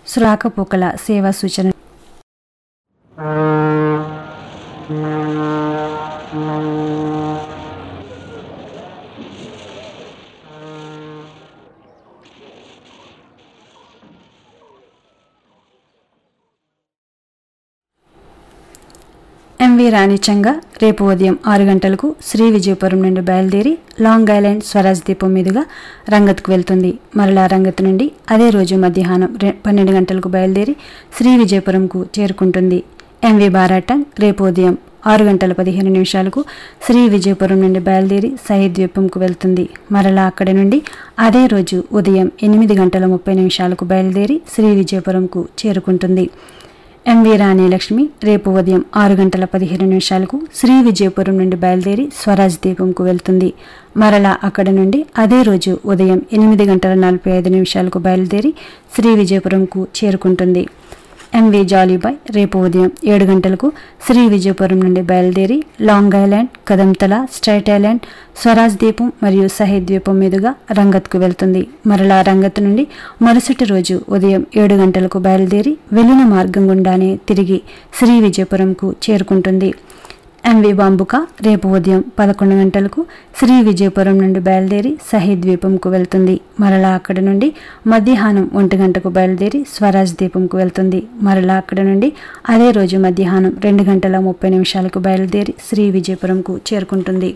రాకపోకల సేవా సూచన ఎంవి రాణిచంగా రేపు ఉదయం ఆరు గంటలకు శ్రీ విజయపురం నుండి బయలుదేరి లాంగ్ ఐలాండ్ స్వరాజ్ దీపం మీదుగా రంగత్కు వెళ్తుంది మరలా రంగత్ నుండి అదే రోజు మధ్యాహ్నం రె- పన్నెండు గంటలకు బయలుదేరి శ్రీ విజయపురంకు చేరుకుంటుంది ఎంవి బారాటం రేపు ఉదయం ఆరు గంటల పదిహేను నిమిషాలకు శ్రీ విజయపురం నుండి బయలుదేరి సహీద్ ద్వీపంకు వెళ్తుంది మరలా అక్కడి నుండి అదే రోజు ఉదయం ఎనిమిది గంటల ముప్పై నిమిషాలకు బయలుదేరి శ్రీ విజయపురంకు చేరుకుంటుంది ఎంవి రాణి లక్ష్మి రేపు ఉదయం ఆరు గంటల పదిహేను నిమిషాలకు శ్రీ విజయపురం నుండి బయలుదేరి స్వరాజ్ దీపంకు వెళ్తుంది మరలా అక్కడి నుండి అదే రోజు ఉదయం ఎనిమిది గంటల నలభై ఐదు నిమిషాలకు బయలుదేరి శ్రీ విజయపురంకు చేరుకుంటుంది ఎంవి జాలీబాయ్ రేపు ఉదయం ఏడు గంటలకు శ్రీ విజయపురం నుండి బయలుదేరి లాంగ్ ఐలాండ్ కదంతల స్ట్రైట్ ఐలాండ్ స్వరాజ్ ద్వీపం మరియు సహీద్ ద్వీపం మీదుగా రంగత్కు వెళ్తుంది మరలా రంగత్ నుండి మరుసటి రోజు ఉదయం ఏడు గంటలకు బయలుదేరి వెళ్ళిన మార్గం గుండానే తిరిగి శ్రీ విజయపురంకు చేరుకుంటుంది ఎంవి బాంబుక రేపు ఉదయం పదకొండు గంటలకు శ్రీ విజయపురం నుండి బయలుదేరి సహీద్ ద్వీపంకు వెళ్తుంది మరలా అక్కడి నుండి మధ్యాహ్నం ఒంటి గంటకు బయలుదేరి స్వరాజ్ ద్వీపంకు వెళ్తుంది మరలా అక్కడి నుండి అదే రోజు మధ్యాహ్నం రెండు గంటల ముప్పై నిమిషాలకు బయలుదేరి శ్రీ విజయపురంకు చేరుకుంటుంది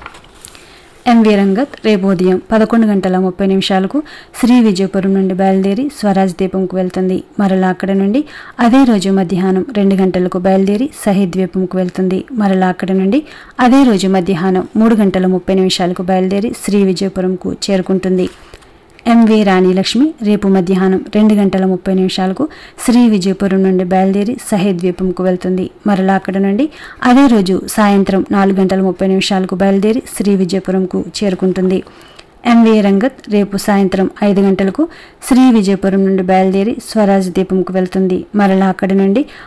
ఎంవి రంగత్ రేపు ఉదయం పదకొండు గంటల ముప్పై నిమిషాలకు శ్రీ విజయపురం నుండి బయలుదేరి స్వరాజ్ దీపంకు వెళ్తుంది మరలా అక్కడ నుండి అదే రోజు మధ్యాహ్నం రెండు గంటలకు బయలుదేరి సహీద్ ద్వీపంకు వెళ్తుంది మరలా అక్కడ నుండి అదే రోజు మధ్యాహ్నం మూడు గంటల ముప్పై నిమిషాలకు బయలుదేరి శ్రీ విజయపురంకు చేరుకుంటుంది ఎంవి రాణి లక్ష్మి రేపు మధ్యాహ్నం రెండు గంటల ముప్పై నిమిషాలకు శ్రీ విజయపురం నుండి బయలుదేరి సహేద్ ద్వీపంకు వెళ్తుంది మరలా అక్కడ నుండి అదే రోజు సాయంత్రం నాలుగు గంటల ముప్పై నిమిషాలకు బయలుదేరి శ్రీ విజయపురంకు చేరుకుంటుంది ఎంవి రంగత్ రేపు సాయంత్రం ఐదు గంటలకు శ్రీ విజయపురం నుండి బయలుదేరి స్వరాజ్ దీపంకు వెళ్తుంది మరలా అక్కడి నుండి